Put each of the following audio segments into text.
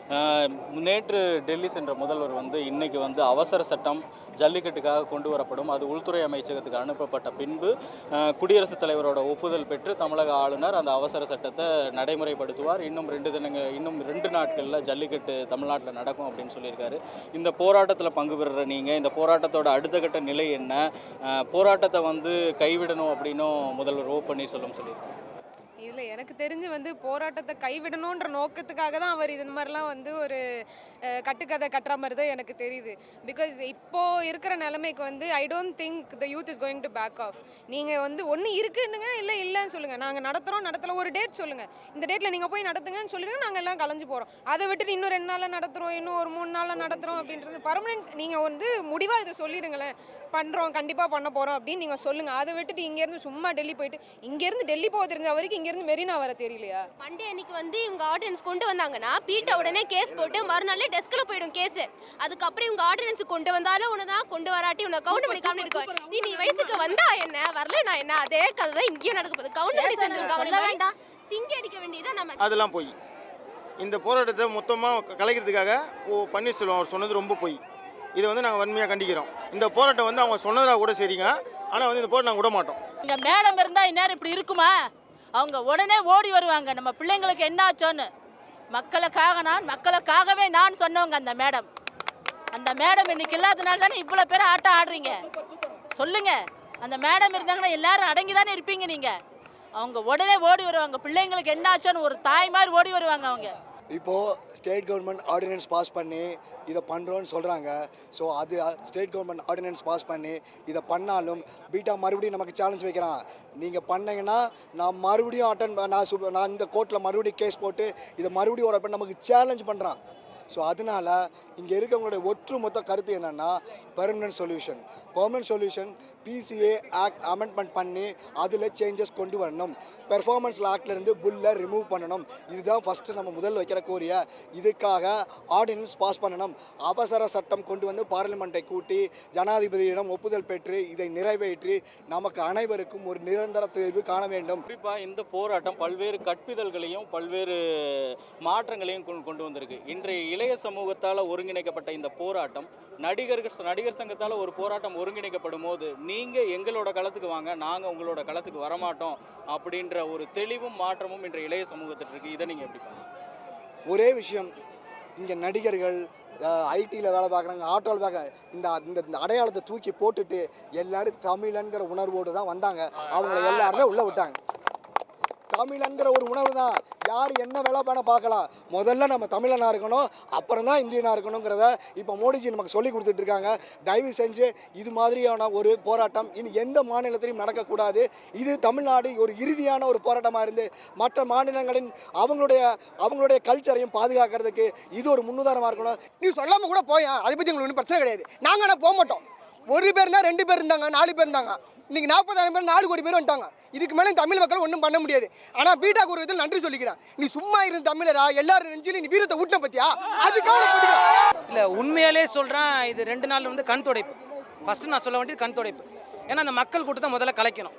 அஹ், நேற்று டெல்லி சென்ற முதல்வர் வந்து இன்னைக்கு வந்து அவசர சட்டம் ஜல்லிக்கட்டுக்காக கொண்டு வரப்படும் அது உள்துறை அமைச்சகத்துக்கு அனுப்பப்பட்ட பின்பு அஹ், குடியரசுத் தலைவரோட ஒப்புதல் பெற்று தமிழக ஆளுநர் அந்த அவசர சட்டத்தை நடைமுறைப்படுத்துவார் இன்னும் ரெண்டு தினங்கள் இன்னும் ரெண்டு நாட்களில் ஜல்லிக்கட்டு தமிழ்நாட்டில் நடக்கும் அப்படின்னு சொல்லியிருக்காரு இந்த போராட்டத்தில் பங்கு பெறுற நீங்கள் இந்த போராட்டத்தோட அடுத்த கட்ட நிலை என்ன அஹ், போராட்டத்தை வந்து கைவிடணும் அப்படின்னும் முதல்வர் ஓ பன்னீர்செல்வம் சொல்லியிருக்காரு இதில் எனக்கு தெரிஞ்சு வந்து போராட்டத்தை கைவிடணுன்ற நோக்கத்துக்காக தான் அவர் இது மாதிரிலாம் வந்து ஒரு அஹ், கட்டுக்கதை கட்டுற மாதிரி தான் எனக்கு தெரியுது பிகாஸ் இப்போ இருக்கிற நிலைமைக்கு வந்து I don't think the youth is going to back off நீங்கள் வந்து ஒன்று இருக்குன்னுங்க இல்லை இல்லைன்னு சொல்லுங்கள் நாங்கள் நடத்துகிறோம் நடத்தல ஒரு டேட் சொல்லுங்கள் இந்த டேட்டில் நீங்கள் போய் நடத்துங்கன்னு சொல்லுங்க நாங்கள் எல்லாம் கலைஞ்சு போகிறோம் அதை விட்டுட்டு இன்னும் ரெண்டு நாளில் நடத்துகிறோம் இன்னும் ஒரு மூணு நாளில் நடத்துகிறோம் அப்படின்றது பர்மனன்ட் நீங்கள் வந்து முடிவாக இதை சொல்லிடுங்களேன் பண்ணுறோம் கண்டிப்பாக பண்ண போகிறோம் அப்படின்னு நீங்கள் சொல்லுங்கள் அதை விட்டுட்டு இங்கேருந்து சும்மா டெல்லி போயிட்டு இங்கேருந்து டெல்லி போக தெரிஞ்ச வரைக்கும் இங்கேருந்து மெரினா வர தெரியலையா மண்டே அன்னைக்கு வந்து இவங்க ஆர்டினன்ஸ் கொண்டு வந்தாங்கன்னா பீட்டை உடனே கேஸ் போட்டு மறுநாளே டெஸ்கில் போயிடும் கேஸ் அதுக்கப்புறம் இவங்க ஆர்டினன்ஸ் கொண்டு வந்தாலும் உன தான் கொண்டு வராட்டி உன்னை கவுண்ட் பண்ணி காமி இருக்கும் நீ நீ வயசுக்கு வந்தா என்ன வரல நான் என்ன அதே கதை தான் இங்கேயும் நடக்க போகுது கவுண்ட் பண்ணி சென்ட்ரல் கவர்மெண்ட் சிங்கி அடிக்க வேண்டியதான் நம்ம அதெல்லாம் போய் இந்த போராட்டத்தை மொத்தமாக கலைக்கிறதுக்காக ஓ பன்னீர்செல்வம் அவர் சொன்னது ரொம்ப பொய் இதை வந்து நாங்கள் வன்மையாக கண்டிக்கிறோம் இந்த போராட்டம் வந்து அவங்க சொன்னதா கூட சரிங்க ஆனால் வந்து இந்த போராட்டம் நாங்கள் விட மாட்டோம் இங்க மேடம் இருந்தா இந்நேரம் இப்படி இருக்குமா அவங்க உடனே ஓடி வருவாங்க நம்ம பிள்ளைங்களுக்கு என்ன ஆச்சோன்னு மக்களுக்காக நான் மக்களுக்காகவே நான் சொன்னவங்க அந்த மேடம் அந்த மேடம் இன்னைக்கு இல்லாதனால தானே இவ்வளோ பேர் ஆட்டம் ஆடுறீங்க சொல்லுங்க அந்த மேடம் இருந்தாங்கன்னா எல்லாரும் அடங்கி தானே இருப்பீங்க நீங்க அவங்க உடனே ஓடி வருவாங்க பிள்ளைங்களுக்கு என்ன ஆச்சோன்னு ஒரு தாய் மாதிரி ஓடி வருவாங்க அவங்க இப்போது ஸ்டேட் கவர்மெண்ட் ஆர்டினன்ஸ் பாஸ் பண்ணி இதை பண்ணுறோன்னு சொல்கிறாங்க ஸோ அது ஸ்டேட் கவர்மெண்ட் ஆர்டினன்ஸ் பாஸ் பண்ணி இதை பண்ணாலும் பீட்டா மறுபடியும் நமக்கு சேலஞ்ச் வைக்கிறான் நீங்கள் பண்ணீங்கன்னா நான் மறுபடியும் அட்டன் நான் சு நான் இந்த கோர்ட்டில் மறுபடியும் கேஸ் போட்டு இதை மறுபடியும் ஒரு நமக்கு சேலஞ்ச் பண்ணுறான் ஸோ அதனால் இங்கே இருக்கவங்களுடைய ஒற்றுமொத்த கருத்து என்னென்னா permanent solution permanent solution PCA act amendment பண்ணி அதில் சேஞ்சஸ் கொண்டு வரணும் பெர்ஃபார்மன்ஸ் ஆக்ட்லேருந்து புல்லை ரிமூவ் பண்ணணும் இதுதான் ஃபஸ்ட்டு நம்ம முதல்ல வைக்கிற கோரிய இதுக்காக ஆர்டினன்ஸ் பாஸ் பண்ணணும் அவசர சட்டம் கொண்டு வந்து பார்லிமெண்ட்டை கூட்டி ஜனாதிபதியிடம் ஒப்புதல் பெற்று இதை நிறைவேற்றி நமக்கு அனைவருக்கும் ஒரு நிரந்தர தீர்வு காண வேண்டும் குறிப்பாக இந்த போராட்டம் பல்வேறு கற்பிதழ்களையும் பல்வேறு மாற்றங்களையும் கொண்டு- கொண்டு வந்திருக்கு இன்றைய இளைய சமூகத்தால் ஒருங்கிணைக்கப்பட்ட இந்த போராட்டம் நடிகர்கள் நடிகர் சங்கத்தால் ஒரு போராட்டம் ஒருங்கிணைக்கப்படும் போது நீங்கள் எங்களோட களத்துக்கு வாங்க நாங்கள் உங்களோட களத்துக்கு வரமாட்டோம் அப்படின்ற ஒரு தெளிவும் மாற்றமும் இன்றைய இளைய சமூகத்திற்கு இருக்கு இதை நீங்கள் எப்படி பாருங்க ஒரே விஷயம் இங்கே நடிகர்கள் ஐடியில் வேலை பார்க்குறாங்க ஆட்டோவில் வேலை இந்த இந்த இந்த அடையாளத்தை தூக்கி போட்டுட்டு எல்லாரும் தமிழன்கிற உணர்வோடு தான் வந்தாங்க அவங்கள எல்லாருமே உள்ளே விட்டாங்க தமிழன்கிற ஒரு உணர்வு தான் யார் என்ன வேலை பண்ண பார்க்கலாம் முதல்ல நம்ம தமிழனாக இருக்கணும் அப்புறம் தான் இந்தியனாக இருக்கணுங்கிறத இப்போ மோடிஜி நமக்கு சொல்லி கொடுத்துட்டு இருக்காங்க தயவு செஞ்சு இது மாதிரியான ஒரு போராட்டம் இனி எந்த மாநிலத்திலையும் நடக்கக்கூடாது இது தமிழ்நாடு ஒரு இறுதியான ஒரு போராட்டமாக இருந்து மற்ற மாநிலங்களின் அவங்களுடைய அவங்களுடைய கல்ச்சரையும் பாதுகாக்கிறதுக்கு இது ஒரு முன்னுதாரணமாக இருக்கணும் நீ சொல்லாம கூட போயா அதை பத்தி உங்களுக்கு ஒன்றும் பிரச்சனை கிடையாது நாங்க ஆனால் போக மாட்டோம் ஒரு பேர்னா ரெண்டு பேர் இருந்தாங்க நாலு பேர் இருந்தாங்க இன்னைக்கு நாற்பதாயிரம் பேர் நாலு கோடி பேர் வந்துட்டாங்க இதுக்கு மேலே தமிழ் மக்கள் ஒன்றும் பண்ண முடியாது ஆனால் பீட்டாக்கு ஒரு இதில் நன்றி சொல்லிக்கிறேன் நீ சும்மா இருந்த தமிழரா எல்லாரும் நெஞ்சில நீ வீரத்தை ஊட்டின பத்தியா அதுக்காக இல்லை உண்மையாலே சொல்கிறேன் இது ரெண்டு நாள் வந்து கண் துடைப்பு ஃபஸ்ட்டு நான் சொல்ல வேண்டியது கண் துடைப்பு ஏன்னா அந்த மக்கள் கூட்டத்தை முதல்ல கலைக்கணும்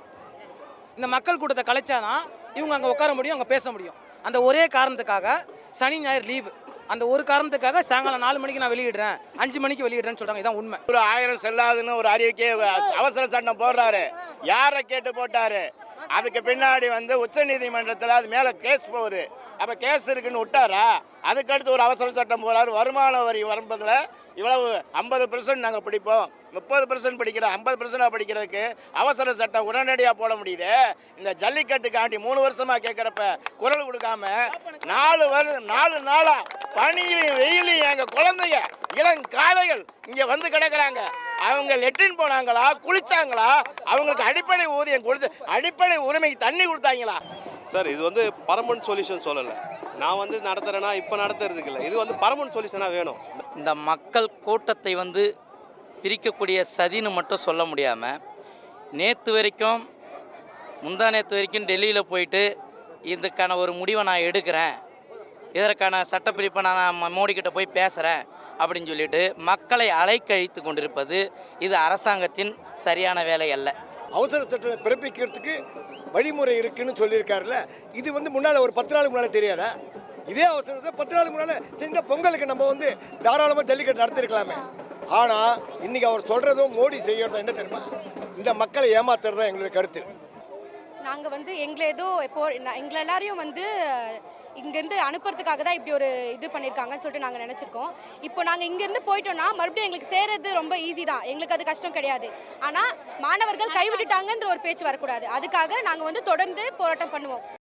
இந்த மக்கள் கூட்டத்தை கலைச்சாதான் இவங்க அங்கே உட்கார முடியும் அங்கே பேச முடியும் அந்த ஒரே காரணத்துக்காக சனி ஞாயிறு லீவு அந்த ஒரு காரணத்துக்காக சாயங்காலம் நாலு மணிக்கு நான் வெளியிடுறேன் அஞ்சு மணிக்கு வெளியிடுறேன்னு சொல்கிறாங்க இதான் உண்மை ஒரு ஆயிரம் செல்லாதுன்னு ஒரு அறிவிக்கை அவசர சட்டம் போடுறாரு யாரை கேட்டு போட்டாரு அதுக்கு பின்னாடி வந்து உச்ச நீதிமன்றத்தில் அது மேலே கேஸ் போகுது அப்போ கேஸ் இருக்குன்னு விட்டாரா அதுக்கடுத்து ஒரு அவசர சட்டம் போறாரு வருமான வரி வரம்பதில் இவ்வளவு ஐம்பது பெர்சன்ட் நாங்கள் பிடிப்போம் முப்பது பெர்சன்ட் பிடிக்கிற ஐம்பது பெர்சன்டாக படிக்கிறதுக்கு அவசர சட்டம் உடனடியாக போட முடியுது இந்த ஜல்லிக்கட்டுக்காண்டி மூணு வருஷமாக கேட்குறப்ப குரல் கொடுக்காம நாலு வரு நாலு நாளாக பனியிலையும் வெயிலையும் எங்கள் குழந்தைங்க இளங்காலைகள் இங்கே வந்து கிடக்குறாங்க அவங்க லெட்டின் போனாங்களா குளிச்சாங்களா அவங்களுக்கு அடிப்படை ஊதியம் கொடுத்து அடிப்படை உரிமைக்கு தண்ணி கொடுத்தாங்களா சார் இது வந்து பர்மனன்ட் சொல்யூஷன் சொல்லலை நான் வந்து நடத்துகிறேன்னா இப்போ நடத்துறதுக்கு இல்லை இது வந்து பர்மனன்ட் சொல்யூஷனாக வேணும் இந்த மக்கள் கூட்டத்தை வந்து பிரிக்கக்கூடிய சதின்னு மட்டும் சொல்ல முடியாமல் நேற்று வரைக்கும் முந்தா நேற்று வரைக்கும் டெல்லியில் போயிட்டு இதுக்கான ஒரு முடிவை நான் எடுக்கிறேன் இதற்கான சட்டப்பிரிப்பை நான் ம- மோடி கிட்ட போய் பேசுகிறேன் அப்படின்னு சொல்லிட்டு மக்களை அலைக்கழித்து கொண்டிருப்பது இது அரசாங்கத்தின் சரியான வேலை அல்ல அவசர சட்டத்தை பிறப்பிக்கிறதுக்கு வழிமுறை இருக்குன்னு சொல்லியிருக்காருல்ல இது வந்து முன்னால் ஒரு பத்து நாளுக்கு முன்னால் தெரியாதா இதே அவசரத்தை பத்து நாளுக்கு முன்னால சின்ன பொங்கலுக்கு நம்ம வந்து தாராளமாக ஜல்லிக்கட்டு நடத்திருக்கலாமே ஆனால் இன்னைக்கு அவர் சொல்றதும் மோடி செய்யறதும் என்ன தெரியுமா இந்த மக்களை ஏமாத்துறது தான் எங்களுடைய கருத்து நாங்கள் வந்து எங்களை ஏதோ இப்போ நான் எங்களை எல்லாரையும் வந்து இங்கேருந்து அனுப்புறதுக்காக தான் இப்படி ஒரு இது பண்ணியிருக்காங்கன்னு சொல்லிட்டு நாங்கள் நினச்சிருக்கோம் இப்போ நாங்கள் இங்கேருந்து போயிட்டோம்னா மறுபடியும் எங்களுக்கு சேரது ரொம்ப ஈஸி தான் எங்களுக்கு அது கஷ்டம் கிடையாது ஆனால் மாணவர்கள் கைவிட்டுட்டாங்கன்ற ஒரு பேச்சு வரக்கூடாது அதுக்காக நாங்கள் வந்து தொடர்ந்து போராட்டம் பண்ணுவோம்